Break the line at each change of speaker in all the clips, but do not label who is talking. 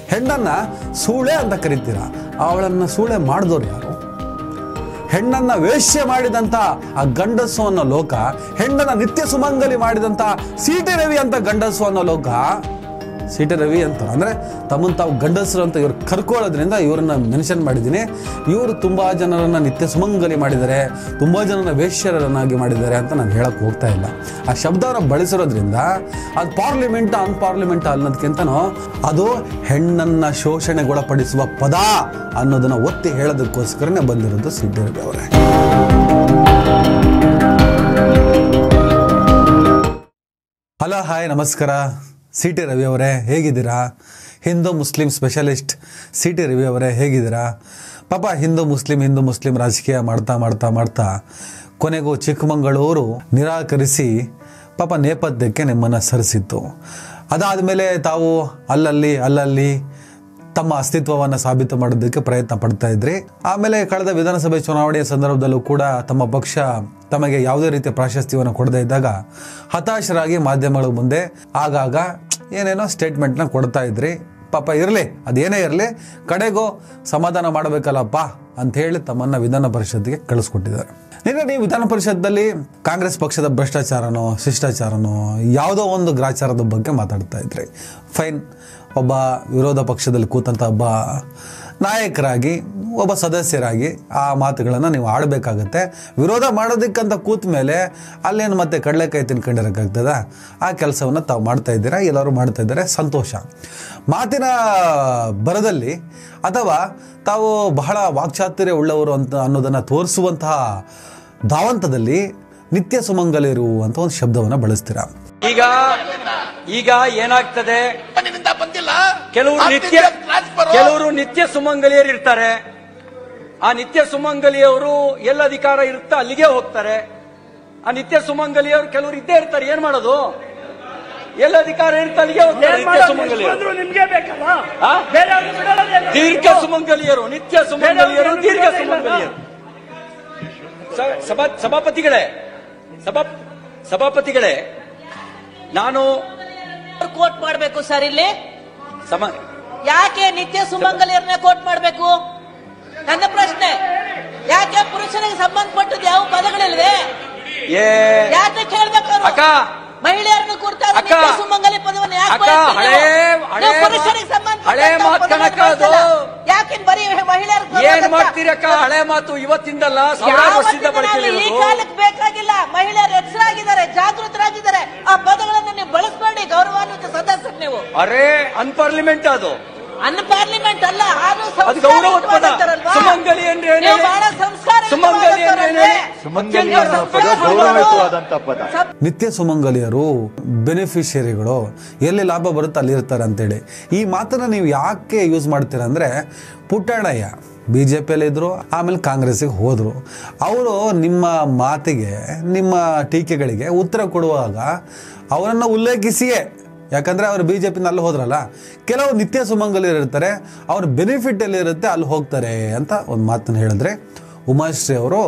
ಹೆಣ್ಣನ್ನು ಸೂಳೆ ಅಂತ ಕರಿತೀರ ಅವಳನ್ನು ಸೂಳೆ ಮಾಡಿದವ್ರು ಯಾರು ಹೆಣ್ಣನ್ನ ವೇಶ್ಯ ಮಾಡಿದಂಥ ಆ ಗಂಡಸು ಅನ್ನೋ ಲೋಕ ಹೆಣ್ಣನ್ನ ನಿತ್ಯ ಸುಮಂಗಲಿ ಮಾಡಿದಂಥ ಸೀಟಿ ರವಿ ಅಂತ ಗಂಡಸು ಅನ್ನೋ ಲೋಕ ಸೀಟಿ ರವಿ ಅಂತ ಅಂದರೆ ತಮ್ಮನ್ನು ತಾವು ಗಂಡಸರು ಅಂತ ಇವ್ರು ಕರ್ಕೊಳ್ಳೋದ್ರಿಂದ ಇವರನ್ನ ಮೆನ್ಷನ್ ಮಾಡಿದ್ದೀನಿ ಇವರು ತುಂಬ ಜನರನ್ನು ನಿತ್ಯ ಸುಮಂಗಲಿ ಮಾಡಿದ್ದಾರೆ ತುಂಬ ಜನರನ್ನ ವೇಶ್ಯರನ್ನಾಗಿ ಮಾಡಿದ್ದಾರೆ ಅಂತ ನಾನು ಹೇಳಕ್ಕೆ ಹೋಗ್ತಾ ಇಲ್ಲ ಆ ಶಬ್ದವನ್ನು ಬಳಸಿರೋದ್ರಿಂದ ಅದು ಪಾರ್ಲಿಮೆಂಟ್ ಅನ್ಪಾರ್ಲಿಮೆಂಟ್ ಅನ್ನೋದಕ್ಕಿಂತನೂ ಅದು ಹೆಣ್ಣನ್ನು ಶೋಷಣೆಗೊಳಪಡಿಸುವ ಪದ ಅನ್ನೋದನ್ನು ಒತ್ತಿ ಹೇಳೋದಕ್ಕೋಸ್ಕರನೇ ಬಂದಿರೋದು ಸಿಟಿ ರವಿ ಅವರೇ ಹಲೋ ಹಾಯ್ ನಮಸ್ಕಾರ ಸಿ ಟಿ ರವಿ ಅವರೇ ಹೇಗಿದ್ದೀರಾ Hindu Muslim specialist C T Ravi ಅವರೇ ಹೇಗಿದ್ದೀರಾ ಪಾಪ ಹಿಂದೂ ಮುಸ್ಲಿಂ ಹಿಂದೂ ಮುಸ್ಲಿಂ ರಾಜಕೀಯ ಮಾಡ್ತಾ ಮಾಡ್ತಾ ಮಾಡ್ತಾ ಕೊನೆಗೂ ಚಿಕ್ಕಮಗಳೂರು ನಿರಾಕರಿಸಿ ಪಾಪ ನೇಪಥ್ಯಕ್ಕೆ ನಿಮ್ಮನ್ನು ಸರಿಸಿತ್ತು ಅದಾದಮೇಲೆ ತಾವು ಅಲ್ಲಲ್ಲಿ ಅಲ್ಲಲ್ಲಿ ತಮ್ಮ ಅಸ್ತಿತ್ವವನ್ನು ಸಾಬೀತು ಮಾಡೋದಕ್ಕೆ ಪ್ರಯತ್ನ ಪಡ್ತಾ ಇದ್ರಿ ಆಮೇಲೆ ಕಳೆದ ವಿಧಾನಸಭೆ ಚುನಾವಣೆಯ ಸಂದರ್ಭದಲ್ಲೂ ಕೂಡ ತಮ್ಮ ಪಕ್ಷ ತಮಗೆ ಯಾವುದೇ ರೀತಿಯ ಪ್ರಾಶಸ್ತ್ಯವನ್ನು ಕೊಡದೇ ಇದ್ದಾಗ ಹತಾಶರಾಗಿ ಮಾಧ್ಯಮಗಳ ಮುಂದೆ ಆಗಾಗ ಏನೇನೋ ಸ್ಟೇಟ್ಮೆಂಟ್ನ ಕೊಡ್ತಾ ಇದ್ರಿ ಪಾಪ ಇರಲಿ ಅದೇನೇ ಇರಲಿ ಕಡೆಗೂ ಸಮಾಧಾನ ಮಾಡಬೇಕಲ್ಲಪ್ಪ ಅಂತ ಹೇಳಿ ತಮ್ಮನ್ನ ವಿಧಾನ ಪರಿಷತ್ಗೆ ಕಳಿಸ್ಕೊಟ್ಟಿದ್ದಾರೆ ನಿನ್ನೆ ನೀವು ವಿಧಾನ ಪರಿಷತ್ನಲ್ಲಿ ಕಾಂಗ್ರೆಸ್ ಪಕ್ಷದ ಭ್ರಷ್ಟಾಚಾರನೋ ಶಿಷ್ಟಾಚಾರನೋ ಯಾವುದೋ ಒಂದು ಗ್ರಾಚಾರದ ಬಗ್ಗೆ ಮಾತಾಡ್ತಾ ಇದ್ರಿ ಫೈನ್ ಒಬ್ಬ ವಿರೋಧ ಪಕ್ಷದಲ್ಲಿ ಕೂತಂಥ ಒಬ್ಬ ನಾಯಕರಾಗಿ ಒಬ್ಬ ಸದಸ್ಯರಾಗಿ ಆ ಮಾತುಗಳನ್ನು ನೀವು ಆಡಬೇಕಾಗತ್ತೆ ವಿರೋಧ ಮಾಡೋದಕ್ಕಂತ ಕೂತ ಮೇಲೆ ಅಲ್ಲೇನು ಮತ್ತೆ ಕಡಲೆಕಾಯಿ ತಿನ್ಕೊಂಡಿರೋಕ್ಕಾಗ್ತದ ಆ ಕೆಲಸವನ್ನು ತಾವು ಮಾಡ್ತಾ ಇದ್ದೀರಾ ಎಲ್ಲರೂ ಮಾಡ್ತಾ ಇದ್ದಾರೆ ಸಂತೋಷ ಮಾತಿನ ಬರದಲ್ಲಿ ಅಥವಾ ತಾವು ಬಹಳ ವಾಕ್ಚಾತುರ್ಯ ಉಳ್ಳವರು ಅಂತ ಅನ್ನೋದನ್ನು ತೋರಿಸುವಂತಹ ಧಾವಂತದಲ್ಲಿ ನಿತ್ಯ ಸುಮಂಗಲಿರು ಅಂತ ಒಂದು ಶಬ್ದವನ್ನು ಬಳಸ್ತೀರಾ
ಈಗ ಈಗ ಏನಾಗ್ತದೆ
ನಿನ್ನಿಂದ ಬಂದಿಲ್ಲ
ಕೆಲವರು
ಆ
ನಿತ್ಯ
ತಿಂಗಳ transfer
ಕೆಲವರು ನಿತ್ಯ ಸುಮಂಗಲಿಯರು ಇರ್ತಾರೆ ಆ ನಿತ್ಯ ಸುಮಂಗಲಿಯವರು ಎಲ್ಲ ಅಧಿಕಾರ ಇರುತ್ತೆ ಅಲ್ಲಿಗೆ ಹೋಗ್ತಾರೆ ಆ ನಿತ್ಯ ಸುಮಂಗಲಿಯವರು ಕೆಲವರು ಇದ್ದೇ ಇರ್ತಾರೆ ಏನ್ ಮಾಡೋದು ಎಲ್ಲ ಅಧಿಕಾರ ಇರುತ್ತೆ ಅಲ್ಲಿಗೆ ಹೋಗ್ತಾರೆ ನಿತ್ಯ ಸುಮಂಗಲಿಯರು
ನಿಮ್ಗೆ ಬೇಕಲ್ಲ
ಆ?
ಬೇರೆ ಅವ್ರು ಬಿಡೋದೇನು?
ದೀರ್ಘ ಸುಮಂಗಲಿಯರು ನಿತ್ಯ ಸುಮಂಗಲಿಯರು ದೀರ್ಘ ಸುಮಂಗಲಿಯರು ಸ- ಸಭಾ ಸಭಾಪತಿಗಳೇ ಸಭಾ ಸಭಾಪತಿಗಳೇ ನಾನು
ಕೋಟ್ ಮಾಡ್ಬೇಕು ಸರ್ ಇಲ್ಲಿ
ಸಮ
ಯಾಕೆ ನಿತ್ಯ ಸುಮಂಗಲಿಯರನ್ನ ಕೋಟ್ ಮಾಡ್ಬೇಕು ನನ್ನ ಪ್ರಶ್ನೆ ಯಾಕೆ ಪುರುಷನಿಗೆ ಸಂಬಂಧಪಟ್ಟದ್ದು ಯಾವ ಪದಗಳಿಲ್ವೇ
ಏ
ಯಾಕೆ ಕೇಳ್ಬೇಕು ಅವ್ರು?
ಅಕ್ಕ
ಮಹಿಳೆಯರನ್ನು ಕುರಿತಾದ
ಅಕ್ಕ.
ನಿತ್ಯ ಸುಮಂಗಲಿ ಪದವನ್ನು ಯಾಕೆ
ಅಕ್ಕ,
ಬಳಸ್ತೀರಿ
ಹಳೇ-
ನೀವು?
ಹಳೇ
ನೀವು
ಮಾತ್-
ಪುರುಷರಿಗೆ ಸಂಬಂಧಪಟ್ಟಂತ
ಹಳೇ ಮಾತ್
ಪದವನ್ನು
ಕಣಕ್ಕ ಅದು.
ಬಳಸಲ್ಲ. ಯಾಕೆ ಬರೀ ಮಹಿಳೆಯರ
ಏನ್ ಮಾಡ್ತೀರಿ ಅಕ್ಕ ಹಳೆ ಮಾತು ಇವತ್ತಿಂದಲ್ಲ ಸಾವಿರಾರು ವರ್ಷದಿಂದ
ಯಾವತ್ತಿನ ಈ
ಬಳಕೆಯಲ್ಲಿರೋದು
ಕಾಲಕ್ಕೆ ಬೇಕಾಗಿಲ್ಲ ಮಹಿಳೆಯರು ಎಚ್ಚರಾಗಿದ್ದಾರೆ ಜಾಗೃತರಾಗಿದ್ದಾರೆ ಆ ಪದಗಳನ್ನು ನೀವು ಬಳಸಬೇಡಿ ಗೌರವಾನ್ವಿತ ಸದಸ್ಯರು ನೀವು
ಅರೇ ಅನ್ಪಾರ್ಲಿಮೆಂಟ್ ಅದು
ಅನ್ನ ಪಾರ್ಲಿಮೆಂಟ್ ಅಲ್ಲ ಆದ್ರೂ
ಅದು ಗೌರವದ ಪದ
ಸಂಸ್ಕಾರಯುತವಾದಂತರಲ್ವಾ?
ಸುಮಂಗಲಿ ಅಂದ್ರೆ ಏನು
ನೀವು
ಹೇಳಿ?
ಬಹಳ ಸಂಸ್ಕಾರಯುತವಾದಂತರಲ್ವೇ?
ಸುಮಂಗಲಿ ಅಂದ್ರೆ ಏನು ಹೇಳಿ?
ಸುಮಂಗಲಿ
ನೀವು
ಅನ್ನೋ ಪದ
ಸಂಸ್ಕಾರಯುತವಾದವರು.
ಗೌರವಯುತವಾದಂಥ ಪದ.
ಸಬ್-
ನಿತ್ಯ ಸುಮಂಗಲಿಯರು ಬೆನಿಫಿಷಿಯರಿಗಳು ಎಲ್ಲಿ ಲಾಭ ಬರುತ್ತೆ ಅಲ್ಲಿ ಇರ್ತಾರೆ ಅಂತೇಳಿ ಈ ಮಾತನ್ನು ನೀವು ಯಾಕೆ ಯೂಸ್ ಮಾಡ್ತೀರಾ ಅಂದರೆ ಪುಟ್ಟಣ್ಣಯ್ಯ ಬಿ ಜೆ ಪಿಯಲ್ಲಿದ್ದರು ಆಮೇಲೆ ಕಾಂಗ್ರೆಸ್ಸಿಗೆ ಹೋದರು ಅವರು ನಿಮ್ಮ ಮಾತಿಗೆ ನಿಮ್ಮ ಟೀಕೆಗಳಿಗೆ ಉತ್ತರ ಕೊಡುವಾಗ ಅವರನ್ನು ಉಲ್ಲೇಖಿಸಿಯೇ ಯಾಕಂದರೆ ಅವರು ಬಿ ಜೆ ಪಿನಲ್ಲಿ ಹೋದ್ರಲ್ಲ ಕೆಲವು ನಿತ್ಯ ಸುಮಂಗಲಿಯರು ಇರ್ತಾರೆ ಅವ್ರ ಬೆನಿಫಿಟ್ ಎಲ್ಲಿರುತ್ತೆ ಅಲ್ಲಿ ಹೋಗ್ತಾರೆ ಅಂತ ಒಂದು ಮಾತನ್ನು ಹೇಳಿದ್ರೆ ಉಮಾಶ್ರೀ ಅವರು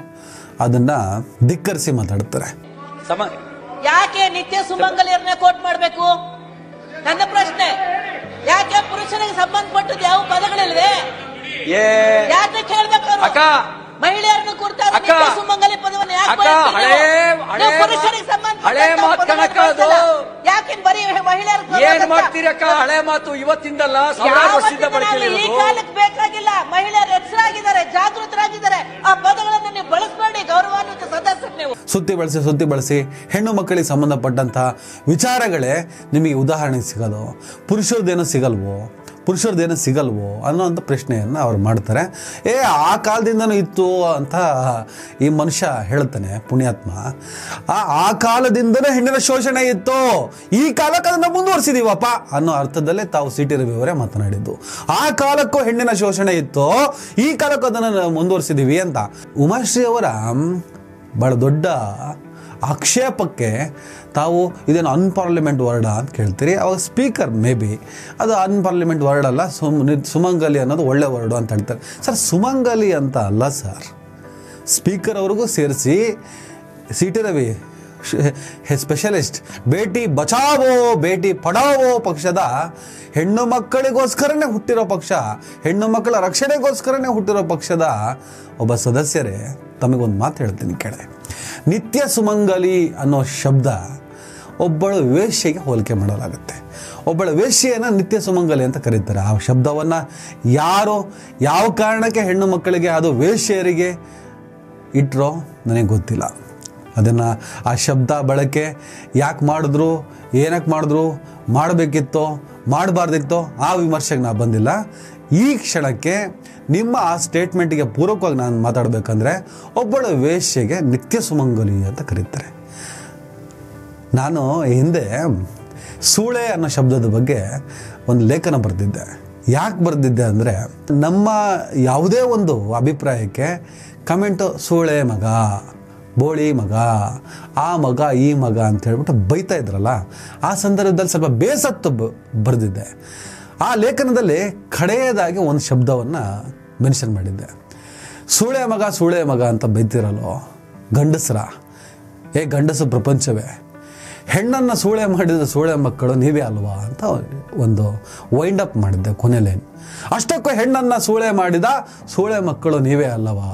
ಅದನ್ನು ಧಿಕ್ಕರಿಸಿ ಮಾತಾಡ್ತಾರೆ
ಸಮ
ಯಾಕೆ ನಿತ್ಯ ಸುಮಂಗಲಿಯರನ್ನ ಕೋಟ್ ಮಾಡ್ಬೇಕು ನನ್ನ ಪ್ರಶ್ನೆ ಯಾಕೆ ಪುರುಷನಿಗೆ ಸಂಬಂಧಪಟ್ಟದ್ದು ಯಾವ ಪದಗಳಿಲ್ವೇ
ಏ
ಯಾಕೆ ಕೇಳ್ಬೇಕು ಅವ್ರು?
ಅಕ್ಕ
ಮಹಿಳೆಯರನ್ನು ಕುರಿತಾದ
ಅಕ್ಕ.
ನಿತ್ಯ ಸುಮಂಗಲಿ ಪದವನ್ನು ಯಾಕೆ
ಅಕ್ಕ,
ಬಳಸ್ತೀರಿ
ಹಳೇ-
ನೀವು?
ಹಳೇ
ನೀವು ಪುರುಷರಿಗೆ
ಮಾತ್-
ಸಂಬಂಧಪಟ್ಟಂತ
ಹಳೇ ಮಾತ್
ಪದವನ್ನು
ಕಣಕ್ಕ ಅದು.
ಬಳಸಲ್ಲ. ಯಾಕೆ ಬರೀ ಮಹಿಳೆಯರ
ಏನ್ ಮಾಡ್ತೀರಿ ಅಕ್ಕ ಹಳೆ ಮಾತು ಇವತ್ತಿಂದಲ್ಲ ಸಾವಿರಾರು ವರ್ಷದಿಂದ
ಯಾವತ್ತಿನ ಈ
ಬಳಕೆಯಲ್ಲಿರೋದು
ಕಾಲಕ್ಕೆ ಬೇಕಾಗಿಲ್ಲ ಮಹಿಳೆಯರು ಎಚ್ಚರಾಗಿದ್ದಾರೆ ಜಾಗೃತರಾಗಿದ್ದಾರೆ ಆ ಪದಗಳನ್ನು ನೀವು ಬಳಸಬೇಡಿ ಗೌರವಾನ್ವಿತ ಸದಸ್ಯರು ನೀವು
ಸುತ್ತಿ ಬಳಸಿ ಸುತ್ತಿ ಬಳಸಿ ಹೆಣ್ಣು ಮಕ್ಕಳಿಗೆ ಸಂಬಂಧಪಟ್ಟಂಥ ವಿಚಾರಗಳೇ ನಿಮಗೆ ಉದಾಹರಣೆ ಸಿಗೋದು ಪುರುಷರದ್ದೇನೋ ಸಿಗಲ್ವೋ ಪುರುಷರದ್ದೇನೋ ಸಿಗಲ್ವೋ ಅನ್ನೋಂಥ ಪ್ರಶ್ನೆಯನ್ನು ಅವ್ರು ಮಾಡ್ತಾರೆ ಏ ಆ ಕಾಲದಿಂದನೂ ಇತ್ತು ಅಂತ ಈ ಮನುಷ್ಯ ಹೇಳ್ತಾನೆ ಪುಣ್ಯಾತ್ಮ ಆ ಆ ಕಾಲದಿಂದಲೇ ಹೆಣ್ಣಿನ ಶೋಷಣೆ ಇತ್ತು ಈ ಕಾಲಕ್ಕೆ ಅದನ್ನು ಮುಂದುವರಿಸಿದೀವಪ್ಪ ಅನ್ನೋ ಅರ್ಥದಲ್ಲೇ ತಾವು ಸಿ ಟಿ ರವಿ ಅವರೇ ಮಾತನಾಡಿದ್ದು ಆ ಕಾಲಕ್ಕೂ ಹೆಣ್ಣಿನ ಶೋಷಣೆ ಇತ್ತು ಈ ಕಾಲಕ್ಕೂ ಅದನ್ನು ಮುಂದುವರಿಸಿದೀವಿ ಅಂತ ಉಮಾಶ್ರೀ ಅವರ ಭಾಳ ದೊಡ್ಡ ಆಕ್ಷೇಪಕ್ಕೆ ತಾವು ಇದೇನು ಅನ್ಪಾರ್ಲಿಮೆಂಟ್ ವರ್ಡ ಅಂತ ಕೇಳ್ತೀರಿ ಅವಾಗ ಸ್ಪೀಕರ್ ಮೇ ಬಿ ಅದು ಅನ್ಪಾರ್ಲಿಮೆಂಟ್ ವರ್ಡ್ ಅಲ್ಲ ಸುಮ್ ಸುಮಂಗಲಿ ಅನ್ನೋದು ಒಳ್ಳೆ ವರ್ಡು ಅಂತ ಹೇಳ್ತಾರೆ ಸರ್ ಸುಮಂಗಲಿ ಅಂತ ಅಲ್ಲ ಸರ್ ಸ್ಪೀಕರ್ ಅವ್ರಿಗೂ ಸೇರಿಸಿ C T Ravi specialist Beti Bachao Beti Padhao ಪಕ್ಷದ ಹೆಣ್ಣು ಮಕ್ಕಳಿಗೋಸ್ಕರನೇ ಹುಟ್ಟಿರೋ ಪಕ್ಷ ಹೆಣ್ಣು ಮಕ್ಕಳ ರಕ್ಷಣೆಗೋಸ್ಕರನೇ ಹುಟ್ಟಿರೋ ಪಕ್ಷದ ಒಬ್ಬ ಸದಸ್ಯರೇ ತಮಗೊಂದು ಮಾತು ಹೇಳ್ತೀನಿ ಕೇಳಿ ನಿತ್ಯ ಸುಮಂಗಲಿ ಅನ್ನೋ ಶಬ್ದ ಒಬ್ಬಳು ವೇಶ್ಯೆಗೆ ಹೋಲಿಕೆ ಮಾಡಲಾಗುತ್ತೆ ಒಬ್ಬಳ ವೇಶ್ಯೆಯನ್ನು ನಿತ್ಯ ಸುಮಂಗಲಿ ಅಂತ ಕರೀತಾರೆ ಆ ಶಬ್ದವನ್ನು ಯಾರು ಯಾವ ಕಾರಣಕ್ಕೆ ಹೆಣ್ಣು ಮಕ್ಕಳಿಗೆ ಅದು ವೇಶ್ಯೆಯರಿಗೆ ಇಟ್ಟರೋ ನನಗೆ ಗೊತ್ತಿಲ್ಲ ಅದನ್ನು ಆ ಶಬ್ದ ಬಳಕೆ ಯಾಕೆ ಮಾಡಿದ್ರು ಏನಕ್ಕೆ ಮಾಡಿದ್ರು ಮಾಡಬೇಕಿತ್ತೋ ಮಾಡಬಾರ್ದಿತ್ತೋ ಆ ವಿಮರ್ಶೆಗೆ ನಾನು ಬಂದಿಲ್ಲ ಈ ಕ್ಷಣಕ್ಕೆ ನಿಮ್ಮ ಆ ಸ್ಟೇಟ್ಮೆಂಟಿಗೆ ಪೂರಕವಾಗಿ ನಾನು ಮಾತಾಡಬೇಕಂದ್ರೆ ಒಬ್ಬಳ ವೇಶ್ಯೆಗೆ ನಿತ್ಯ ಸುಮಂಗಲಿ ಅಂತ ಕರೀತಾರೆ ನಾನು ಹಿಂದೆ ಸೂಳೆ ಅನ್ನೋ ಶಬ್ದದ ಬಗ್ಗೆ ಒಂದು ಲೇಖನ ಬರೆದಿದ್ದೆ ಯಾಕೆ ಬರೆದಿದ್ದೆ ಅಂದರೆ ನಮ್ಮ ಯಾವುದೇ ಒಂದು ಅಭಿಪ್ರಾಯಕ್ಕೆ ಕಮೆಂಟು ಸೂಳೆ ಮಗ ಬೋಳಿ ಮಗ ಆ ಮಗ ಈ ಮಗ ಅಂತ ಹೇಳ್ಬಿಟ್ಟು ಬೈತಾ ಇದ್ರಲ್ಲ ಆ ಸಂದರ್ಭದಲ್ಲಿ ಸ್ವಲ್ಪ ಬೇಸತ್ತು ಬ ಬರೆದಿದ್ದೆ ಆ ಲೇಖನದಲ್ಲಿ ಕಡೆಯದಾಗಿ ಒಂದು ಶಬ್ದವನ್ನು ಮೆನ್ಷನ್ ಮಾಡಿದ್ದೆ ಸೂಳೆ ಮಗ ಸೂಳೆ ಮಗ ಅಂತ ಬೈತಿರಲ್ಲೋ ಗಂಡಸರ ಏ ಗಂಡಸು ಪ್ರಪಂಚವೇ ಹೆಣ್ಣನ್ನು ಸೂಳೆ ಮಾಡಿದ ಸೂಳೆ ಮಕ್ಕಳು ನೀವೇ ಅಲ್ವಾ ಅಂತ ಒಂದು ವೈಂಡ್ ಅಪ್ ಮಾಡಿದ್ದೆ ಕೊನೆ ಲೈನ್ ಅಷ್ಟಕ್ಕೂ ಹೆಣ್ಣನ್ನು ಸೂಳೆ ಮಾಡಿದ ಸೂಳೆ ಮಕ್ಕಳು ನೀವೇ ಅಲ್ಲವಾ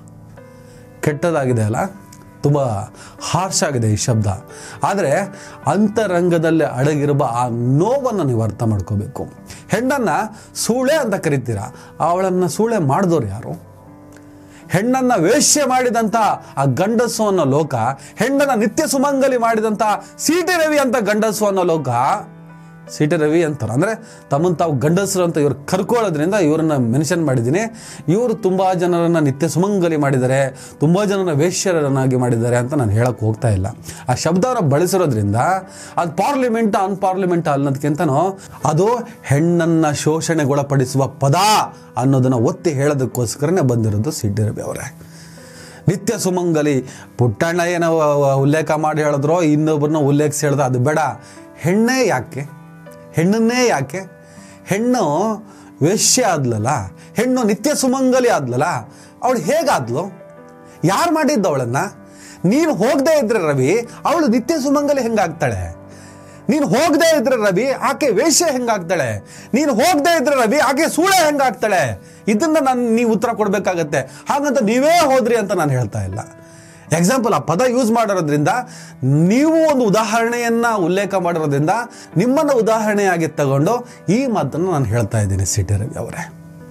ಕೆಟ್ಟದಾಗಿದೆ ಅಲ್ಲ ತುಂಬ ಹಾರ್ಷ್ ಆಗಿದೆ ಈ ಶಬ್ದ ಆದರೆ ಅಂತರಂಗದಲ್ಲಿ ಅಡಗಿರುವ ಆ ನೋವನ್ನು ನೀವು ಅರ್ಥ ಮಾಡ್ಕೋಬೇಕು ಹೆಣ್ಣನ್ನು ಸೂಳೆ ಅಂತ ಕರಿತೀರಾ ಅವಳನ್ನು ಸೂಳೆ ಮಾಡಿದವ್ರು ಯಾರು ಹೆಣ್ಣನ್ನ ವೇಶ್ಯ ಮಾಡಿದಂಥ ಆ ಗಂಡಸು ಅನ್ನೋ ಲೋಕ ಹೆಣ್ಣನ್ನ ನಿತ್ಯ ಸುಮಂಗಲಿ ಮಾಡಿದಂಥ ಸೀಟಿ ರವಿ ಅಂತ ಗಂಡಸು ಅನ್ನೋ ಲೋಕ ಸೀಟಿ ರವಿ ಅಂತಾರೆ ಅಂದರೆ ತಮ್ಮನ್ನು ತಾವು ಗಂಡಸರು ಅಂತ ಇವ್ರು ಕರ್ಕೊಳ್ಳೋದ್ರಿಂದ ಇವ್ರನ್ನ ಮೆನ್ಷನ್ ಮಾಡಿದ್ದೀನಿ ಇವರು ತುಂಬ ಜನರನ್ನು ನಿತ್ಯ ಸುಮಂಗಲಿ ಮಾಡಿದ್ದಾರೆ ತುಂಬ ಜನರನ್ನ ವೇಶ್ಯರನ್ನಾಗಿ ಮಾಡಿದ್ದಾರೆ ಅಂತ ನಾನು ಹೇಳಕ್ಕೆ ಹೋಗ್ತಾ ಇಲ್ಲ ಆ ಶಬ್ದವನ್ನು ಬಳಸಿರೋದ್ರಿಂದ ಅದು ಪಾರ್ಲಿಮೆಂಟ್ ಅನ್ಪಾರ್ಲಿಮೆಂಟ್ ಅನ್ನೋದಕ್ಕಿಂತನೂ ಅದು ಹೆಣ್ಣನ್ನು ಶೋಷಣೆಗೊಳಪಡಿಸುವ ಪದ ಅನ್ನೋದನ್ನು ಒತ್ತಿ ಹೇಳೋದಕ್ಕೋಸ್ಕರನೇ ಬಂದಿರೋದು ಸಿಡ್ಡಿ ರವಿ ಅವರೇ ನಿತ್ಯ ಸುಮಂಗಲಿ ಪುಟ್ಟಣ್ಣ ಏನೋ ಉಲ್ಲೇಖ ಮಾಡಿ ಹೇಳಿದ್ರೋ ಇನ್ನೊಬ್ಬರನ್ನ ಉಲ್ಲೇಖಿಸಿ ಹೇಳಿದ್ರು ಅದು ಬೇಡ ಹೆಣ್ಣೇ ಯಾಕೆ ಹೆಣ್ಣನ್ನೇ ಯಾಕೆ ಹೆಣ್ಣು ವೇಶ್ಯ ಆದ್ಲಲ್ಲ ಹೆಣ್ಣು ನಿತ್ಯ ಸುಮಂಗಲಿ ಆದ್ಲಲ್ಲ ಅವಳು ಹೇಗಾದ್ಲು ಯಾರು ಮಾಡಿದ್ದು ಅವಳನ್ನ ನೀನು ಹೋಗದೆ ಇದ್ರೆ ರವಿ ಅವಳು ನಿತ್ಯ ಸುಮಂಗಲಿ ಹೆಂಗಾಗ್ತಾಳೆ ನೀನು ಹೋಗದೆ ಇದ್ರೆ ರವಿ ಆಕೆ ವೇಶ್ಯ ಹೆಂಗಾಗ್ತಾಳೆ ನೀನು ಹೋಗದೆ ಇದ್ರೆ ರವಿ ಆಕೆ ಸೂಳೆ ಹೆಂಗಾಗ್ತಾಳೆ ಇದನ್ನ ನಾನು ನೀವು ಉತ್ತರ ಕೊಡಬೇಕಾಗತ್ತೆ ಹಾಗಂತ ನೀವೇ ಹೋದ್ರಿ ಅಂತ ನಾನು ಹೇಳ್ತಾ ಇಲ್ಲ ಎಕ್ಸಾಂಪಲ್ ಆ ಪದ ಯೂಸ್ ಮಾಡಿರೋದ್ರಿಂದ ನೀವು ಒಂದು ಉದಾಹರಣೆಯನ್ನ ಉಲ್ಲೇಖ ಮಾಡಿರೋದ್ರಿಂದ ನಿಮ್ಮನ್ನ ಉದಾಹರಣೆಯಾಗಿ ತಗೊಂಡು ಈ ಮಾತನ್ನು ನಾನು ಹೇಳ್ತಾ ಇದ್ದೀನಿ ಸಿ ಟಿ ರವಿ ಅವರೇ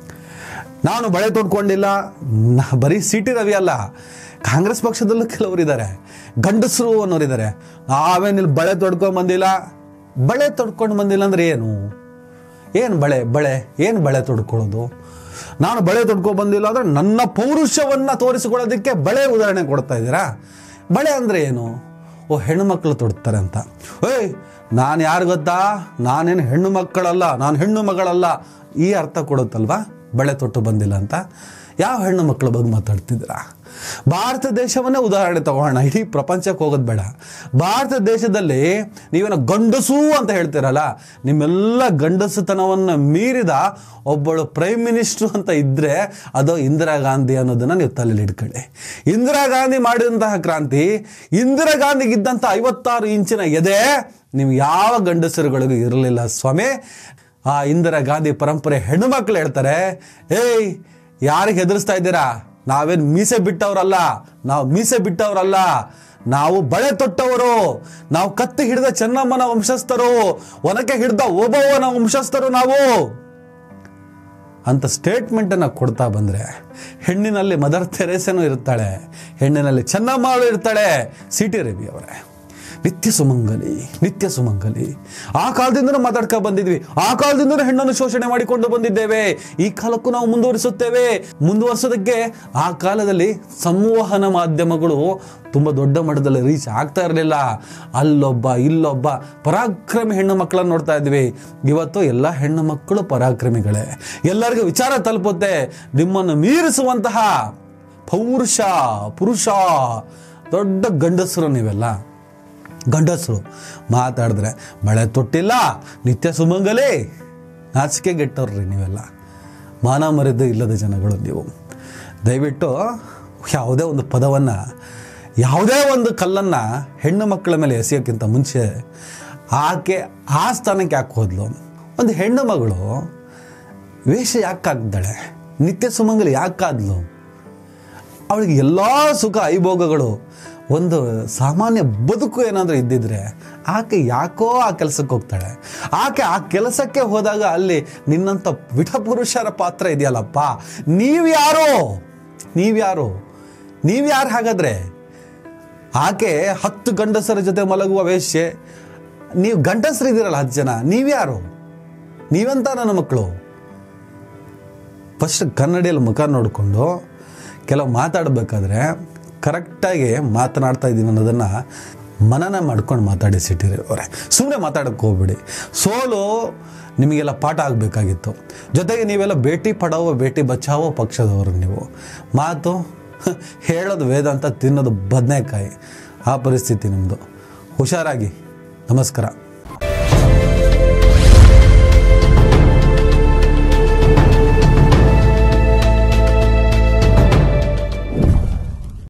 ನಾನು ಬಳೆ ತೊಡ್ಕೊಂಡಿಲ್ಲ ನ- ಬರೀ ಸಿ ಟಿ ರವಿ ಅಲ್ಲ ಕಾಂಗ್ರೆಸ್ ಪಕ್ಷದಲ್ಲೂ ಕೆಲವರು ಇದ್ದಾರೆ ಗಂಡಸರು ಅನ್ನೋರಿದ್ದಾರೆ ನಾವೇನಿಲ್ಲಿ ಬಳೆ ತೊಡ್ಕೊಂಡು ಬಂದಿಲ್ಲ ಬಳೆ ತೊಡ್ಕೊಂಡು ಬಂದಿಲ್ಲ ಅಂದ್ರೆ ಏನು ಏನು ಬಳೆ ಬಳೆ ಏನು ಬಳೆ ತೊಡ್ಕೊಳ್ಳೋದು ನಾನು ಬಳೆ ತೊಡ್ಕೊಂಡು ಬಂದಿಲ್ಲ ಅಂದ್ರೆ ನನ್ನ ಪೌರುಷವನ್ನು ತೋರಿಸಿಕೊಳ್ಳೋದಕ್ಕೆ ಬಳೆ ಉದಾಹರಣೆ ಕೊಡ್ತಾ ಇದ್ದೀರಾ ಬಳೆ ಅಂದರೆ ಏನು ಓ ಹೆಣ್ಣು ಮಕ್ಕಳು ತೊಡ್ತಾರೆ ಅಂತ ಏಯ್ ನಾನು ಯಾರು ಗೊತ್ತಾ ನಾನೇನು ಹೆಣ್ಣು ಮಕ್ಕಳಲ್ಲ ನಾನು ಹೆಣ್ಣು ಮಗಳಲ್ಲ ಈ ಅರ್ಥ ಕೊಡುತ್ತಲ್ವಾ ಬಳೆ ತೊಟ್ಟು ಬಂದಿಲ್ಲ ಅಂತ ಯಾವ ಹೆಣ್ಣು ಮಕ್ಕಳ ಬಗ್ಗೆ ಮಾತಾಡ್ತಿದ್ದೀರಾ ಭಾರತ ದೇಶವನ್ನೇ ಉದಾಹರಣೆ ತಗೋಣ ಇಡೀ ಪ್ರಪಂಚಕ್ಕೆ ಹೋಗೋದು ಬೇಡ ಭಾರತ ದೇಶದಲ್ಲಿ ನೀವೇನೋ ಗಂಡಸು ಅಂತ ಹೇಳ್ತೀರಲ್ಲ ನಿಮ್ಮೆಲ್ಲ ಗಂಡಸುತನವನ್ನು ಮೀರಿದ ಒಬ್ಬಳು ಪ್ರೈಮ್ ಮಿನಿಸ್ಟ್ರು ಅಂತ ಇದ್ದರೆ ಅದು ಇಂದಿರಾ ಗಾಂಧಿ ಅನ್ನೋದನ್ನು ನೀವು ತಲೆಯಲ್ಲಿ ಇಟ್ಕೊಳ್ಳಿ ಇಂದಿರಾ ಗಾಂಧಿ ಮಾಡಿದಂತಹ ಕ್ರಾಂತಿ ಇಂದಿರಾ ಗಾಂಧಿಗಿದ್ದಂಥ ಐವತ್ತಾರು ಇಂಚಿನ ಎದೆ ನೀವು ಯಾವ ಗಂಡಸರುಗಳಿಗೂ ಇರಲಿಲ್ಲ ಸ್ವಾಮಿ ಆ ಇಂದಿರಾ ಗಾಂಧಿ ಪರಂಪರೆ ಹೆಣ್ಣು ಮಕ್ಕಳು ಹೇಳ್ತಾರೆ ಏಯ್ ಯಾರಿಗೆ ಹೆದರಿಸ್ತಾ ಇದ್ದೀರಾ ನಾವೇನು ಮೀಸೆ ಬಿಟ್ಟವರಲ್ಲ ನಾವು ಮೀಸೆ ಬಿಟ್ಟವರಲ್ಲ ನಾವು ಬಳೆ ತೊಟ್ಟವರು ನಾವು ಕತ್ತಿ ಹಿಡಿದ ಚೆನ್ನಮ್ಮನ ವಂಶಸ್ಥರು ಒನಕೆ ಹಿಡಿದ ಓಬವ್ವನ ವಂಶಸ್ಥರು ನಾವು ಅಂತ ಸ್ಟೇಟ್ಮೆಂಟನ್ನು ಕೊಡ್ತಾ ಬಂದರೆ ಹೆಣ್ಣಿನಲ್ಲಿ ಮದರ್ ತೆರೇಸನೂ ಇರ್ತಾಳೆ ಹೆಣ್ಣಿನಲ್ಲಿ ಚೆನ್ನಮ್ಮಳು ಇರ್ತಾಳೆ ಸಿ ಟಿ ರವಿ ಅವರೇ ನಿತ್ಯ ಸುಮಂಗಲಿ ನಿತ್ಯ ಸುಮಂಗಲಿ ಆ ಕಾಲದಿಂದನೂ ಮಾತಾಡ್ಕೊ ಬಂದಿದ್ವಿ ಆ ಕಾಲದಿಂದನೂ ಹೆಣ್ಣನ್ನು ಶೋಷಣೆ ಮಾಡಿಕೊಂಡು ಬಂದಿದ್ದೇವೆ ಈ ಕಾಲಕ್ಕೂ ನಾವು ಮುಂದುವರಿಸುತ್ತೇವೆ ಮುಂದುವರಿಸೋದಕ್ಕೆ ಆ ಕಾಲದಲ್ಲಿ ಸಂವಹನ ಮಾಧ್ಯಮಗಳು ತುಂಬ ದೊಡ್ಡ ಮಟ್ಟದಲ್ಲಿ ರೀಚ್ ಆಗ್ತಾ ಇರಲಿಲ್ಲ ಅಲ್ಲೊಬ್ಬ ಇಲ್ಲೊಬ್ಬ ಪರಾಕ್ರಮಿ ಹೆಣ್ಣು ಮಕ್ಕಳನ್ನು ನೋಡ್ತಾ ಇದ್ವಿ ಇವತ್ತು ಎಲ್ಲ ಹೆಣ್ಣು ಮಕ್ಕಳು ಪರಾಕ್ರಮಿಗಳೇ ಎಲ್ಲರಿಗೂ ವಿಚಾರ ತಲುಪುತ್ತೆ ನಿಮ್ಮನ್ನು ಮೀರಿಸುವಂತಹ ಪೌರುಷ ಪುರುಷ ದೊಡ್ಡ ಗಂಡಸರು ನೀವೆಲ್ಲ ಗಂಡಸರು ಮಾತಾಡಿದ್ರೆ ಮಳೆ ತೊಟ್ಟಿಲ್ಲ ನಿತ್ಯ ಸುಮಂಗಲೇ ನಾಚಿಕೆ ಗೆಟ್ಟವ್ರಿ ನೀವೆಲ್ಲ ಮಾನ ಮರ್ಯಾದೆ ಇಲ್ಲದ ಜನಗಳು ನೀವು ದಯವಿಟ್ಟು ಯಾವುದೇ ಒಂದು ಪದವನ್ನು ಯಾವುದೇ ಒಂದು ಕಲ್ಲನ್ನು ಹೆಣ್ಣು ಮಕ್ಕಳ ಮೇಲೆ ಎಸೆಯೋಕ್ಕಿಂತ ಮುಂಚೆ ಆಕೆ ಆ ಸ್ಥಾನಕ್ಕೆ ಯಾಕೆ ಹೋದ್ಲು ಒಂದು ಹೆಣ್ಣು ಮಗಳು ವೇಷ ಯಾಕೆ ಹಾಕ್ದಾಳೆ ನಿತ್ಯ ಸುಮಂಗಲಿ ಯಾಕಾದ್ಲು ಅವಳಿಗೆ ಎಲ್ಲ ಸುಖ ಐಭೋಗಗಳು ಒಂದು ಸಾಮಾನ್ಯ ಬದುಕು ಏನಾದರೂ ಇದ್ದಿದ್ರೆ ಆಕೆ ಯಾಕೋ ಆ ಕೆಲಸಕ್ಕೆ ಹೋಗ್ತಾಳೆ ಆಕೆ ಆ ಕೆಲಸಕ್ಕೆ ಹೋದಾಗ ಅಲ್ಲಿ ನಿನ್ನಂಥ ವಿಠಪುರುಷರ ಪಾತ್ರ ಇದೆಯಲ್ಲಪ್ಪ ನೀವ್ಯಾರು ನೀವ್ಯಾರು ನೀವ್ಯಾರು ಹಾಗಾದ್ರೆ ಆಕೆ ಹತ್ತು ಗಂಡಸರ ಜೊತೆ ಮಲಗುವ ವೇಶ್ಯೆ ನೀವು ಗಂಡಸರಿದ್ದೀರಲ್ಲ ಹತ್ತು ಜನ ನೀವ್ಯಾರು ನೀವೆಂತ ನನ್ನ ಮಕ್ಕಳು ಫಸ್ಟ್ ಕನ್ನಡಿಯಲ್ಲಿ ಮುಖ ನೋಡಿಕೊಂಡು ಕೆಲವು ಮಾತಾಡಬೇಕಾದ್ರೆ ಕರೆಕ್ಟಾಗಿ ಮಾತನಾಡ್ತಾ ಇದ್ದೀವಿ ಅನ್ನೋದನ್ನು ಮನನ ಮಾಡ್ಕೊಂಡು ಮಾತಾಡಿ ಸಿಟ್ಟಿರಿ ಅವರೇ ಸುಮ್ಮನೆ ಮಾತಾಡೋಕ್ಕೆ ಹೋಗ್ಬಿಡಿ ಸೋಲು ನಿಮಗೆಲ್ಲ ಪಾಠ ಆಗಬೇಕಾಗಿತ್ತು ಜೊತೆಗೆ ನೀವೆಲ್ಲ ಭೇಟಿ ಪಡಾವೋ ಭೇಟಿ ಬಚಾವೋ ಪಕ್ಷದವರು ನೀವು ಮಾತು ಹೇಳೋದು ವೇದಾಂತ ತಿನ್ನೋದು ಬದನೆಕಾಯಿ ಆ ಪರಿಸ್ಥಿತಿ ನಿಮ್ಮದು ಹುಷಾರಾಗಿ ನಮಸ್ಕಾರ